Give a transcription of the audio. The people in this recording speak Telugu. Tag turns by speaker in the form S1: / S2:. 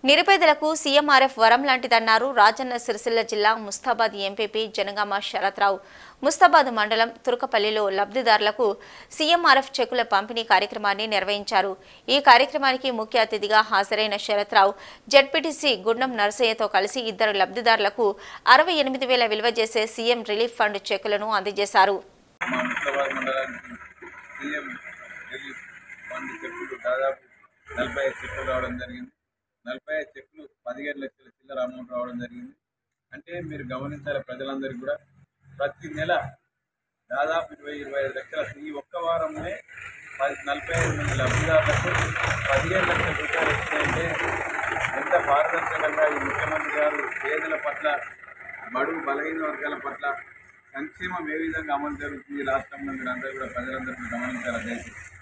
S1: నిరుపేదలకు సీఎంఆర్ఎఫ్ వరం లాంటిదన్నారు రాజన్న సిరిసిల్ల జిల్లా ముస్తాబాద్ ఎంపీపీ జనగామ శరత్రావు ముస్తాబాద్ మండలం తురకపల్లిలో లబ్ధిదారులకు సీఎంఆర్ఎఫ్ చెక్కుల పంపిణీ కార్యక్రమాన్ని నిర్వహించారు ఈ కార్యక్రమానికి ముఖ్య అతిథిగా హాజరైన శరత్రావు జడ్పీటీసీ గుండం నరసయ్యతో కలిసి ఇద్దరు లబ్ధిదారులకు అరవై ఎనిమిది వేల విలువ చేసే సీఎం రిలీఫ్ ఫండ్ చెక్కులను అందజేశారు
S2: మా ముస్తాబాద్ మండలానికి సీఎం రిలీఫ్ ఫండ్ చెక్కులు దాదాపు నలభై ఐదు చెక్కులు రావడం జరిగింది నలభై ఐదు చెక్కులు పదిహేడు లక్షల చిల్లర అమౌంట్ రావడం జరిగింది అంటే మీరు గమనించాలి ప్రజలందరికీ కూడా ప్రతి నెల దాదాపు ఇరవై ఇరవై ఐదు లక్షల ఈ ఒక్క వారంలో పది నలభై ఐదు మంది లబ్ధిదారులకు పదిహేడు లక్షల రూపాయలు వచ్చినాయంటే ఎంత పారదర్శకంగా ఈ ముఖ్యమంత్రి గారు పేదల పట్ల బడుగు బలహీన వర్గాల పట్ల సంక్షేమం ఏ విధంగా అమలు జరుగుతుంది ఈ రాష్ట్రంలో మీరు అందరూ కూడా ప్రజలందరూ కూడా గమనించాలి దయచేసి